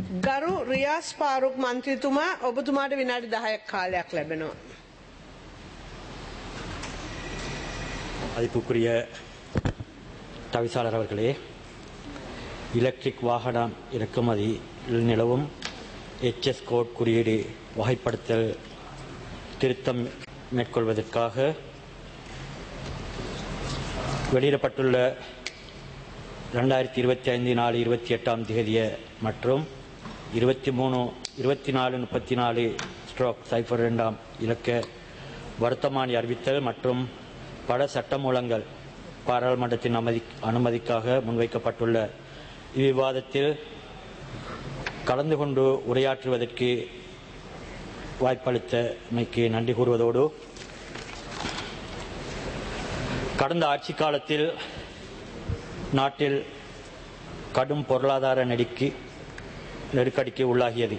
ගරු රියාස් පාරුක් මන්ත්‍රීතුමා ඔබතුමාට විනාඩි දහයක් කාලයක් ලැබෙනවා. மதிப்புக்குரிய தவிசாளர் அவர்களே எலக்ட்ரிக் வாகனம் இறக்குமதி நிலவும் எச்எஸ் கோட் குறியீடு வகைப்படுத்தல் திருத்தம் மேற்கொள்வதற்காக வெளியிடப்பட்டுள்ள ரெண்டாயிரத்தி இருபத்தி ஐந்து நாலு இருபத்தி எட்டாம் தேதிய மற்றும் இருபத்தி மூணு இருபத்தி நாலு முப்பத்தி நாலு ஸ்ட்ரோக் சைஃபர் இரண்டாம் இலக்க வர்த்தமானி அறிவித்தல் மற்றும் பல சட்டமூலங்கள் பாராளுமன்றத்தின் அனுமதி அனுமதிக்காக முன்வைக்கப்பட்டுள்ள இவ்விவாதத்தில் கலந்து கொண்டு உரையாற்றுவதற்கு வாய்ப்பளித்தமைக்கு நன்றி கூறுவதோடு கடந்த ஆட்சி காலத்தில் நாட்டில் கடும் பொருளாதார நெடுக்கி நெருக்கடிக்கு உள்ளாகியது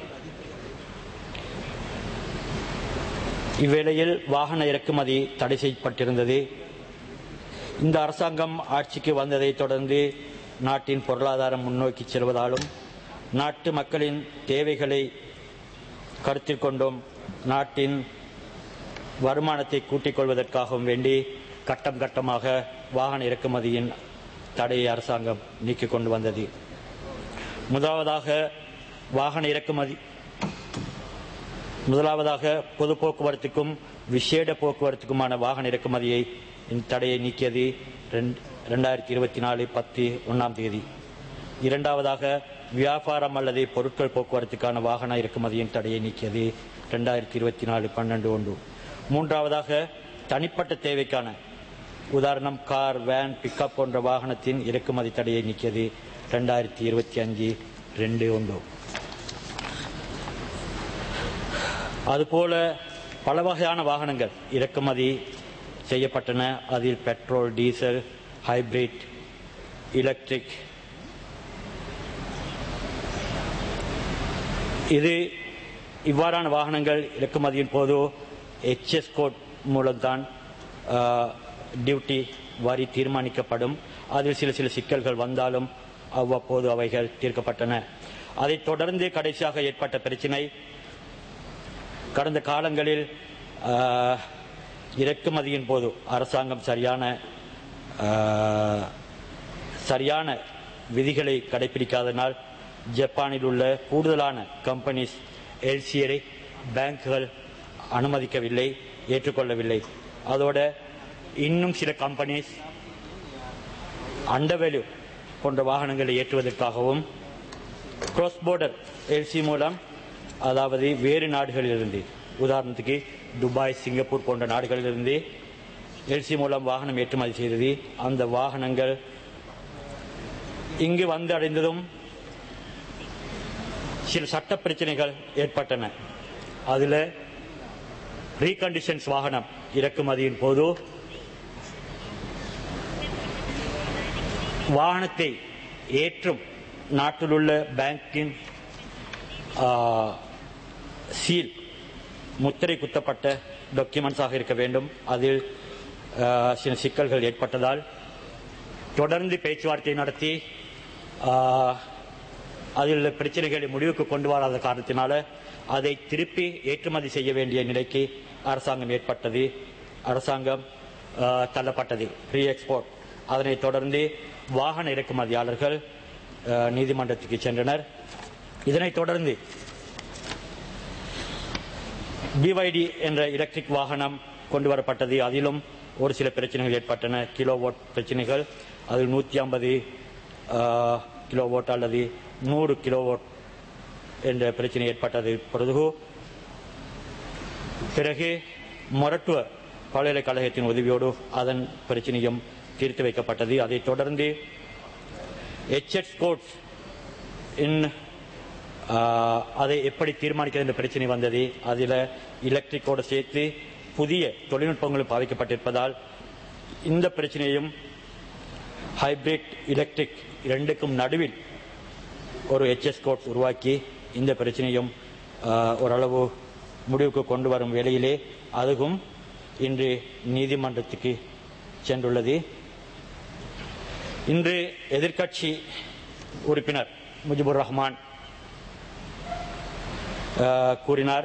இவ்வேளையில் வாகன இறக்குமதி தடை செய்யப்பட்டிருந்தது இந்த அரசாங்கம் ஆட்சிக்கு வந்ததைத் தொடர்ந்து நாட்டின் பொருளாதாரம் முன்னோக்கி செல்வதாலும் நாட்டு மக்களின் தேவைகளை கருத்தில் கொண்டும் நாட்டின் வருமானத்தை கூட்டிக் கொள்வதற்காகவும் வேண்டி கட்டம் கட்டமாக வாகன இறக்குமதியின் தடையை அரசாங்கம் நீக்கிக் கொண்டு வந்தது முதலாவதாக வாகன இறக்குமதி முதலாவதாக பொது போக்குவரத்துக்கும் விசேட போக்குவரத்துக்குமான வாகன இறக்குமதியை இந்த தடையை நீக்கியது ரெண்டாயிரத்தி இருபத்தி நாலு பத்து ஒன்றாம் தேதி இரண்டாவதாக வியாபாரம் அல்லது பொருட்கள் போக்குவரத்துக்கான வாகன இறக்குமதியின் தடையை நீக்கியது ரெண்டாயிரத்தி இருபத்தி நாலு பன்னெண்டு ஒன்று மூன்றாவதாக தனிப்பட்ட தேவைக்கான உதாரணம் கார் வேன் பிக்கப் போன்ற வாகனத்தின் இறக்குமதி தடையை நீக்கியது ரெண்டாயிரத்தி இருபத்தி அஞ்சு ரெண்டு ஒன்று அதுபோல பல வகையான வாகனங்கள் இறக்குமதி செய்யப்பட்டன அதில் பெட்ரோல் டீசல் ஹைபிரிட் எலக்ட்ரிக் இது இவ்வாறான வாகனங்கள் இறக்குமதியின் போது எச்எஸ் கோட் மூலம்தான் டியூட்டி வரி தீர்மானிக்கப்படும் அதில் சில சில சிக்கல்கள் வந்தாலும் அவ்வப்போது அவைகள் தீர்க்கப்பட்டன அதைத் தொடர்ந்து கடைசியாக ஏற்பட்ட பிரச்சினை கடந்த காலங்களில் இறக்குமதியின் போது அரசாங்கம் சரியான சரியான விதிகளை கடைபிடிக்காதனால் ஜப்பானில் உள்ள கூடுதலான கம்பெனிஸ் எல்சியரை பேங்குகள் அனுமதிக்கவில்லை ஏற்றுக்கொள்ளவில்லை அதோட இன்னும் சில கம்பெனிஸ் அண்டர்வேல்யூ போன்ற வாகனங்களை ஏற்றுவதற்காகவும் கிராஸ் போர்டர் எல்சி மூலம் அதாவது வேறு நாடுகளிலிருந்து உதாரணத்துக்கு துபாய் சிங்கப்பூர் போன்ற நாடுகளிலிருந்து எல்சி மூலம் வாகனம் ஏற்றுமதி செய்தது அந்த வாகனங்கள் இங்கு வந்து அடைந்ததும் சில சட்ட பிரச்சனைகள் ஏற்பட்டன அதுல ரீகண்டிஷன்ஸ் வாகனம் இறக்குமதியின் போது வாகனத்தை ஏற்றும் நாட்டில் உள்ள பேங்கின் சீல் முத்திரை குத்தப்பட்ட டாக்குமெண்ட்ஸாக இருக்க வேண்டும் அதில் சில சிக்கல்கள் ஏற்பட்டதால் தொடர்ந்து பேச்சுவார்த்தை நடத்தி அதில் பிரச்சனைகளை முடிவுக்கு கொண்டு வராத காரணத்தினால அதை திருப்பி ஏற்றுமதி செய்ய வேண்டிய நிலைக்கு அரசாங்கம் ஏற்பட்டது அரசாங்கம் தள்ளப்பட்டது ரீ எக்ஸ்போர்ட் அதனைத் தொடர்ந்து வாகன இறக்குமதியாளர்கள் நீதிமன்றத்துக்கு சென்றனர் இதனைத் தொடர்ந்து பிவைடி என்ற எலக்ட்ரிக் வாகனம் கொண்டு வரப்பட்டது அதிலும் ஒரு சில பிரச்சனைகள் ஏற்பட்டன கிலோவோட் பிரச்சனைகள் அதில் நூற்றி ஐம்பது கிலோவோட் அல்லது நூறு கிலோவோட் என்ற பிரச்சனை ஏற்பட்டது பிறகு பிறகு மொரட்டுவ பல்கலைக்கழகத்தின் உதவியோடு அதன் பிரச்சனையும் தீர்த்து வைக்கப்பட்டது அதைத் தொடர்ந்து எச்எஸ் கோட்ஸ் இன் அதை எப்படி தீர்மானிக்கிறது என்ற பிரச்சனை வந்தது அதில் எலக்ட்ரிக்கோடு சேர்த்து புதிய தொழில்நுட்பங்களும் பாதிக்கப்பட்டிருப்பதால் இந்த பிரச்சனையும் ஹைபிரிட் எலக்ட்ரிக் இரண்டுக்கும் நடுவில் ஒரு எச்எஸ் கோட் உருவாக்கி இந்த பிரச்சனையும் ஓரளவு முடிவுக்கு கொண்டு வரும் வேளையிலே அதுவும் இன்று நீதிமன்றத்துக்கு சென்றுள்ளது இன்று எதிர்க்கட்சி உறுப்பினர் முஜிபுர் ரஹ்மான் அஹ், கூறினார்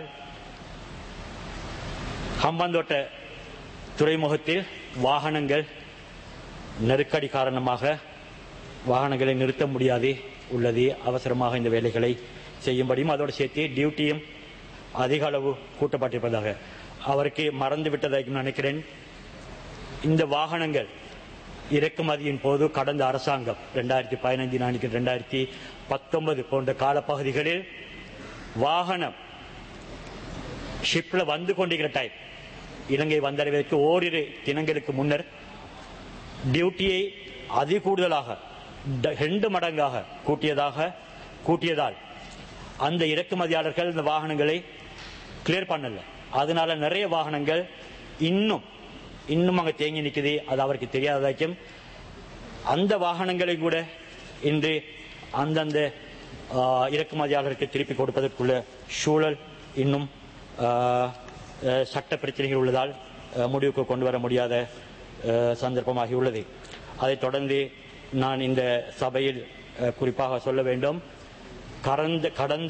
ஹம்பந்தோட்ட துறைமுகத்தில் வாகனங்கள் நெருக்கடி காரணமாக வாகனங்களை நிறுத்த முடியாது உள்ளது அவசரமாக இந்த வேலைகளை செய்யும்படியும் அதோடு சேர்த்து டியூட்டியும் அதிக அளவு கூட்டப்பட்டிருப்பதாக அவருக்கு மறந்து விட்டதாக நினைக்கிறேன் இந்த வாகனங்கள் இறக்குமதியின் போது கடந்த அரசாங்கம் ரெண்டாயிரத்தி பதினைந்து நாளைக்கு ரெண்டாயிரத்தி பத்தொன்பது போன்ற காலப்பகுதிகளில் வாகனம் ஷிப்ல வந்து கொண்டிருக்கிற டைம் இலங்கை வந்தடைவதற்கு ஓரிரு தினங்களுக்கு முன்னர் டியூட்டியை அதி கூடுதலாக ட- ரெண்டு மடங்காக கூட்டியதாக கூட்டியதால் அந்த இறக்குமதியாளர்கள் இந்த வாகனங்களை கிளியர் பண்ணல அதனால நிறைய வாகனங்கள் இன்னும் இன்னும் அங்க தேங்கி நிக்குது அது அவருக்கு தெரியாததாக்கும் அந்த வாகனங்களை கூட இன்று அந்தந்த ஆ, இறக்குமதியாளருக்கு திருப்பி கொடுப்பதற்குள்ள சூழல் இன்னும் ஆ, ஆ, சட்ட பிரச்சனைகள் உள்ளதால் ஆ, முடிவுக்கு கொண்டு வர முடியாத ஆ, சந்தர்ப்பமாகி உள்ளது அதைத் தொடர்ந்து நான் இந்த சபையில் ஆ, குறிப்பாக சொல்ல வேண்டும் கடந்த கடந்த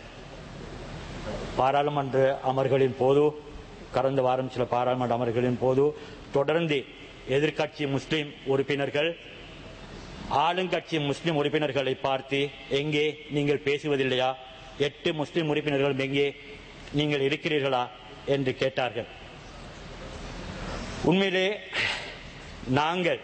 பாராளுமன்ற அமர்களின் போது கடந்த வாரம் சில பாராளுமன்ற அமர்களின் போது தொடர்ந்து எதிர்க்கட்சி முஸ்லிம் உறுப்பினர்கள் ஆளுங்கட்சி முஸ்லிம் உறுப்பினர்களை பார்த்து எங்கே நீங்கள் பேசுவதில்லையா எட்டு முஸ்லிம் உறுப்பினர்கள் எங்கே நீங்கள் இருக்கிறீர்களா என்று கேட்டார்கள் உண்மையிலே நாங்கள்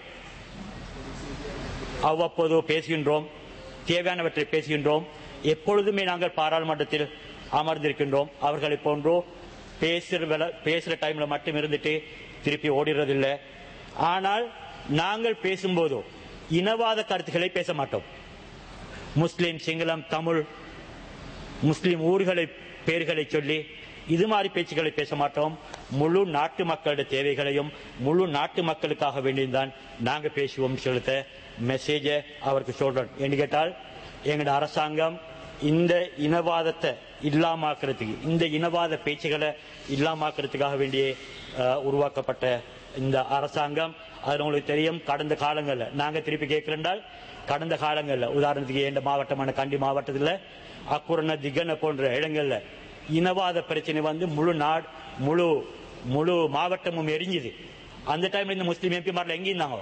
அவ்வப்போது பேசுகின்றோம் தேவையானவற்றை பேசுகின்றோம் எப்பொழுதுமே நாங்கள் பாராளுமன்றத்தில் அமர்ந்திருக்கின்றோம் அவர்களை போன்றோ பேசுற வேளை- பேசுற டைம்ல மட்டும் இருந்துட்டு திருப்பி ஓடிறதில்லை ஆனால் நாங்கள் பேசும்போதோ இனவாத கருத்துக்களை பேச மாட்டோம் முஸ்லிம் சிங்களம் தமிழ் முஸ்லிம் ஊர்களை பெயர்களை சொல்லி இது மாதிரி பேச்சுக்களை பேச மாட்டோம் முழு நாட்டு மக்களுடைய தேவைகளையும் முழு நாட்டு மக்களுக்காக வேண்டியதுதான் நாங்க பேசுவோம் சொல்லிட்ட மெசேஜ அவருக்கு சொல்றோம் என்று கேட்டால் எங்களோட அரசாங்கம் இந்த இனவாதத்தை இல்லாமாக்குறதுக்கு இந்த இனவாத பேச்சுகளை இல்லாமாக்குறதுக்காக வேண்டிய அஹ், உருவாக்கப்பட்ட இந்த அரசாங்கம் அது உங்களுக்கு தெரியும் கடந்த காலங்கள்ல நாங்க திருப்பி கேட்கிறோம் கடந்த காலங்கள்ல உதாரணத்துக்கு எந்த மாவட்டமான கண்டி மாவட்டத்தில் அக்குரண திகன போன்ற இடங்கள்ல இனவாத பிரச்சனை வந்து முழு நாடு முழு முழு மாவட்டமும் எரிஞ்சுது அந்த டைம்ல இந்த முஸ்லீம் எம்பிமார்ல எங்க இருந்தாங்க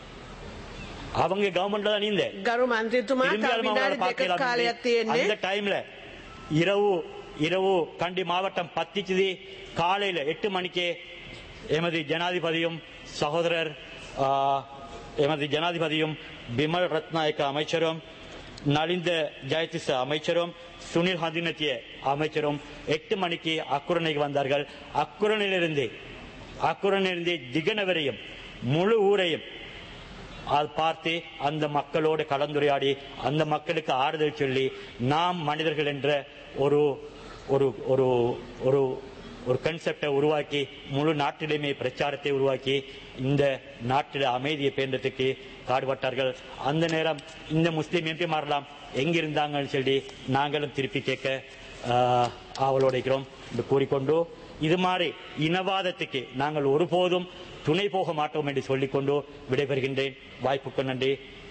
அவங்க கவர்மெண்ட்ல தான் இந்த ගරු මන්ත්‍රීතුමා තව විනාඩි දෙකක කාලයක් තියෙන්නේ அந்த டைம்ல இரவு இரவு கண்டி மாவட்டம் பத்திச்சுது காலையில எட்டு மணிக்கே எமது ஜனாதிபதியும் சகோதரர் ஆ, எமது ஜனாதிபதியும் பிமல் ரத்நாயக்க அமைச்சரும் நலிந்த ஜெயதிச அமைச்சரும் சுனில் ஹந்தினத்திய அமைச்சரும் எட்டு மணிக்கு அக்குரணைக்கு வந்தார்கள் அக்குரணிலிருந்து அக்குரணிலிருந்து திகன வரையும் முழு ஊரையும் அது பார்த்து அந்த மக்களோடு கலந்துரையாடி அந்த மக்களுக்கு ஆறுதல் சொல்லி நாம் மனிதர்கள் என்ற ஒரு ஒரு ஒரு ஒரு ஒரு கன்செப்டை உருவாக்கி முழு நாட்டிலுமே பிரச்சாரத்தை உருவாக்கி இந்த நாட்டில் அமைதியை பேண்டத்துக்கு பாடுபட்டார்கள் அந்த நேரம் இந்த முஸ்லீம் எம்பி மாறலாம் எங்கிருந்தாங்கன்னு சொல்லி நாங்களும் திருப்பி கேட்க ஆஹ், ஆவலோடு இருக்கிறோம் என்று கூறிக்கொண்டு இது மாதிரி இனவாதத்துக்கு நாங்கள் ஒருபோதும் துணை போக மாட்டோம் என்று சொல்லிக்கொண்டு விடைபெறுகின்றேன் வாய்ப்புக்கு நன்றி